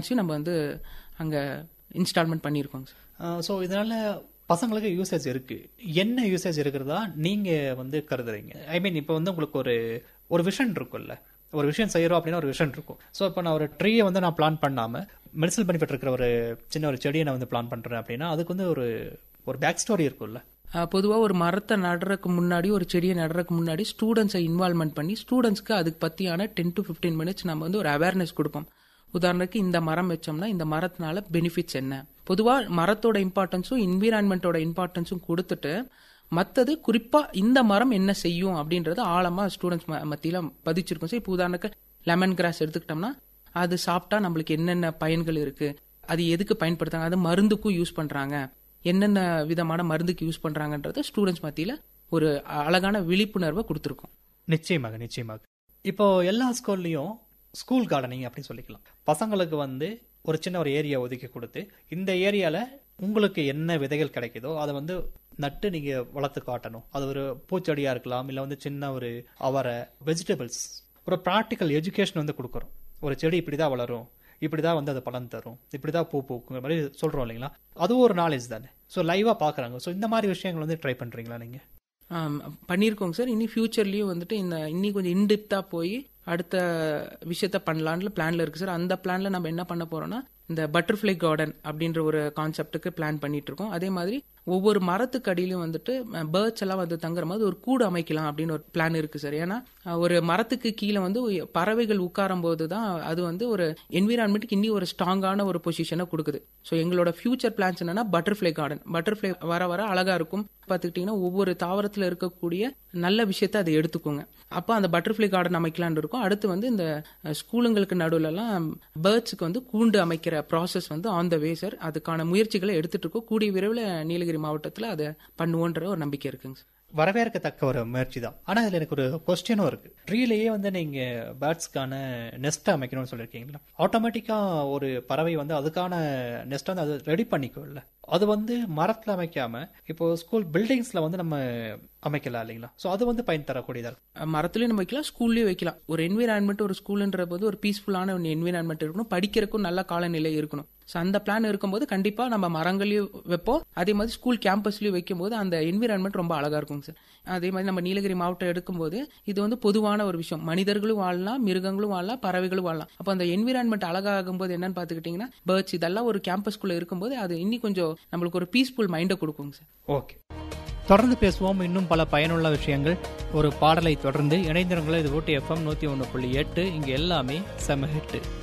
வச்சு நம்ம வந்து அங்கே இன்ஸ்டால்மெண்ட் பண்ணியிருக்கோங்க சார் ஸோ இதனால பசங்களுக்கு யூசேஜ் இருக்கு என்ன யூசேஜ் இருக்கிறதா நீங்க வந்து கருதுறீங்க ஐ மீன் இப்போ வந்து உங்களுக்கு ஒரு ஒரு விஷன் இருக்கும்ல ஒரு விஷயம் செய்யறோம் அப்படின்னா ஒரு விஷன் இருக்கும் ஸோ இப்போ நான் ஒரு ட்ரீயை வந்து நான் பிளான் பண்ணாம மெடிசல் பெனிஃபிட் இருக்கிற ஒரு சின்ன ஒரு செடியை நான் வந்து பிளான் பண்றேன் அப்படின்னா அதுக்கு வந்து ஒரு ஒரு பேக் ஸ்டோரி இருக்கும்ல பொதுவாக ஒரு மரத்தை நடுறதுக்கு முன்னாடி ஒரு செடியை நடுறதுக்கு முன்னாடி ஸ்டூடெண்ட்ஸை இன்வால்மெண்ட் பண்ணி ஸ்டூடெண்ட்ஸ்க்கு அதுக்கு பற்றியான டென் டு ஃபிஃப்டீன் மினிட்ஸ் நம்ம வந்து ஒரு அவேர்னஸ் கொடுப்போம் உதாரணத்துக்கு இந்த மரம் வச்சோம்னா இந்த மரத்தினால பெனிஃபிட்ஸ் என்ன பொதுவாக மரத்தோட இம்பார்ட்டன்ஸும் என்விரான்மெண்ட்டோட இம்பார்ட்டன்ஸும் கொடுத்துட்டு மற்றது குறிப்பாக இந்த மரம் என்ன செய்யும் அப்படின்றது ஆழமாக ஸ்டூடெண்ட்ஸ் மத்தியில் பதிச்சிருக்கும் சார் இப்போ உதாரணத்துக்கு லெமன் கிராஸ் எடுத்துக்கிட்டோம்னா அது சாப்பிட்டா நம்மளுக்கு என்னென்ன பயன்கள் இருக்கு அது எதுக்கு பயன்படுத்துறாங்க அது மருந்துக்கும் யூஸ் பண்றாங்க என்னென்ன விதமான மருந்துக்கு யூஸ் பண்றாங்கன்றது ஸ்டூடெண்ட்ஸ் மத்தியில ஒரு அழகான விழிப்புணர்வை கொடுத்துருக்கோம் நிச்சயமாக நிச்சயமாக இப்போ எல்லா ஸ்கூல்லையும் ஸ்கூல் கார்டனிங் அப்படின்னு சொல்லிக்கலாம் பசங்களுக்கு வந்து ஒரு சின்ன ஒரு ஏரியா ஒதுக்கி கொடுத்து இந்த ஏரியால உங்களுக்கு என்ன விதைகள் கிடைக்குதோ அதை வந்து நட்டு நீங்க வளர்த்து காட்டணும் அது ஒரு பூச்செடியா இருக்கலாம் இல்ல வந்து சின்ன ஒரு அவரை வெஜிடபிள்ஸ் ஒரு ப்ராக்டிக்கல் எஜுகேஷன் வந்து கொடுக்குறோம் ஒரு செடி இப்படிதான் வளரும் இப்படிதான் வந்து அது பலன் தரும் இப்படிதான் பூ பூக்குங்கிற மாதிரி சொல்றோம் இல்லைங்களா அதுவும் ஒரு நாலேஜ் தானே ஸோ லைவா பாக்குறாங்க ஸோ இந்த மாதிரி விஷயங்கள் வந்து ட்ரை பண்றீங்களா நீங்க ஆம், பண்ணியிருக்கோங்க சார் இனி ஃபியூச்சர்லயும் வந்துட்டு இந்த இன்னி கொஞ்சம் இன்டிப்தா போய் அடுத்த விஷயத்த பண்ணலான்னு பிளான்ல இருக்கு சார் அந்த பிளான்ல நம்ம என்ன பண்ண போறோம்னா இந்த பட்டர்ஃப்ளை கார்டன் அப்படின்ற ஒரு கான்செப்டுக்கு பிளான் பண்ணிட்டு இருக்கோம் அதே மாதிரி ஒவ்வொரு மரத்துக்கு அடியிலும் வந்துட்டு பேர்ட்ஸ் எல்லாம் வந்து தங்குற மாதிரி ஒரு கூடு அமைக்கலாம் அப்படின்னு ஒரு பிளான் இருக்கு சார் ஏன்னா அஹ், ஒரு மரத்துக்கு கீழே வந்து பறவைகள் உட்காரும் போது தான் அது வந்து ஒரு என்விரான்மெண்ட்டுக்கு இன்னி ஒரு ஸ்ட்ராங்கான ஒரு பொசிஷனை கொடுக்குது ஸோ எங்களோட ஃபியூச்சர் பிளான்ஸ் என்னன்னா பட்டர்ஃப்ளை கார்டன் பட்டர்ஃப்ளை வர வர அழகா இருக்கும் பார்த்துக்கிட்டிங்கன்னா ஒவ்வொரு தாவரத்தில் இருக்கக்கூடிய நல்ல விஷயத்த அதை எடுத்துக்கோங்க அப்போ அந்த பட்டர்ஃப்ளை கார்டன் அமைக்கலாம்னு இருக்கும் அடுத்து வந்து இந்த அஹ், ஸ்கூலுங்களுக்கு நடுவுலலாம் பேர்ட்ஸுக்கு வந்து கூண்டு அமைக்கிற ப்ராசஸ் வந்து ஆன் த வே சார் அதுக்கான முயற்சிகளை எடுத்துட்டு இருக்கோம் கூடிய விரைவில் நீலகிரி மாவட்டத்தில் அதை பண்ணுவோன்ற ஒரு நம்பிக்கை இருக்குங்க சார் வரவேற்கத்தக்க ஒரு முயற்சி தான் ஆனா இதுல எனக்கு ஒரு கொஸ்டினும் இருக்கு ட்ரீலேயே வந்து நீங்க பேர்ட்ஸ்க்கான நெஸ்ட் அமைக்கணும்னு சொல்லியிருக்கீங்களா ஆட்டோமேட்டிக்கா ஒரு பறவை வந்து அதுக்கான நெஸ்ட் வந்து அது ரெடி பண்ணிக்கும்ல அது வந்து மரத்துல அமைக்காம இப்போ ஸ்கூல் பில்டிங்ஸ்ல வந்து நம்ம அமைக்கலாம் இல்லைங்களா சோ அது வந்து பயன் தரக்கூடியதா இருக்கும் மரத்துலயும் நம்ம வைக்கலாம் ஸ்கூல்லயும் வைக்கலாம் ஒரு என்விரான்மெண்ட் ஒரு ஸ்கூல்ன்ற போது ஒரு பீஸ்ஃபுல்லான ஒரு என்விரான்மெண்ட் இருக்கணும் படிக்கிறதுக்கும் நல்ல காலநிலை இருக்கணும் ஸோ அந்த பிளான் இருக்கும்போது கண்டிப்பா நம்ம மரங்களையும் வைப்போம் அதே மாதிரி ஸ்கூல் கேம்பஸ்லயும் வைக்கும்போது அந்த என்விரான்மெண்ட் ரொம்ப அழகா இருக்கும் சார் அதே மாதிரி நம்ம நீலகிரி மாவட்டம் எடுக்கும்போது இது வந்து பொதுவான ஒரு விஷயம் மனிதர்களும் வாழலாம் மிருகங்களும் வாழலாம் பறவைகளும் வாழலாம் அப்போ அந்த என்விரான்மெண்ட் அழகாகும் போது என்னன்னு பாத்துக்கிட்டீங்கன்னா பேர்ட்ஸ் இதெல்லாம் ஒரு கேம்பஸ்குள்ள இருக்கும்போது அது இன்னி கொஞ்சம் நம்மளுக்கு ஒரு பீஸ்ஃபுல் மைண்டை கொடுக்குங்க சார் ஓகே தொடர்ந்து பேசுவோம் இன்னும் பல பயனுள்ள விஷயங்கள் ஒரு பாடலை தொடர்ந்து இணைந்திருங்களை இது ஊட்டி எஃப்எம் நூத்தி ஒன்று புள்ளி எட்டு இங்க எல்லாமே செம ஹிட்டு